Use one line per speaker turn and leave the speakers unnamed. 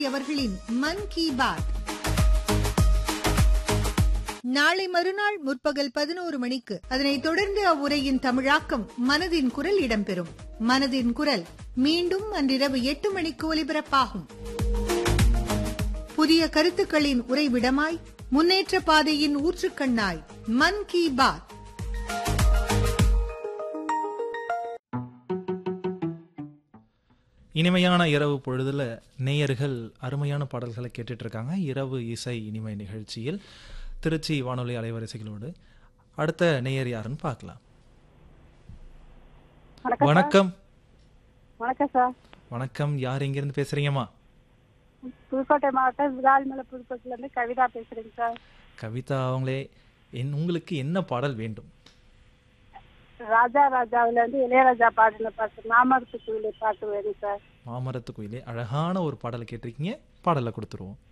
அவர்களின் மன் கி பாத் நாளை மறுநாள் முற்பகல் பதினோரு மணிக்கு அதனைத் தொடர்ந்து அவ்வுரையின் தமிழாக்கம் மனதின் குரல் இடம்பெறும் மனதின் குரல் மீண்டும் அன்றிரவு எட்டு மணிக்கு ஒலிபரப்பாகும் புதிய கருத்துக்களின் உறைவிடமாய் முன்னேற்ற பாதையின் ஊற்றுக்கண்ணாய் மன் கி பாத்
இனிமையான இரவு பொழுதுல நேயர்கள் அருமையான பாடல்களை கேட்டுட்டு இருக்காங்க இரவு இசை இனிமை நிகழ்ச்சியில் திருச்சி வானொலி அலைவரிசைகளோடு அடுத்த நேயர் யாருன்னு பார்க்கலாம்
வணக்கம்
வணக்கம்
வணக்கம் சார்
வணக்கம் யார் எங்கிருந்து பேசுறீங்கம்மா
புதுக்கோட்டை மாவட்டம் விராலிமலை புதுக்கோட்டையில இருந்து கவிதா பேசுறேங்க சார்
கவிதா அவங்களே என் உங்களுக்கு என்ன பாடல் வேண்டும்
ராஜா ராஜாவுல இருந்து இளையராஜா பாடின பாட்டு மாமரத்து குயிலை பாட்டு வேணும் சார்
மாமரத்து கோயிலே அழகான ஒரு பாடலை கேட்டிருக்கீங்க பாடலை கொடுத்துருவோம்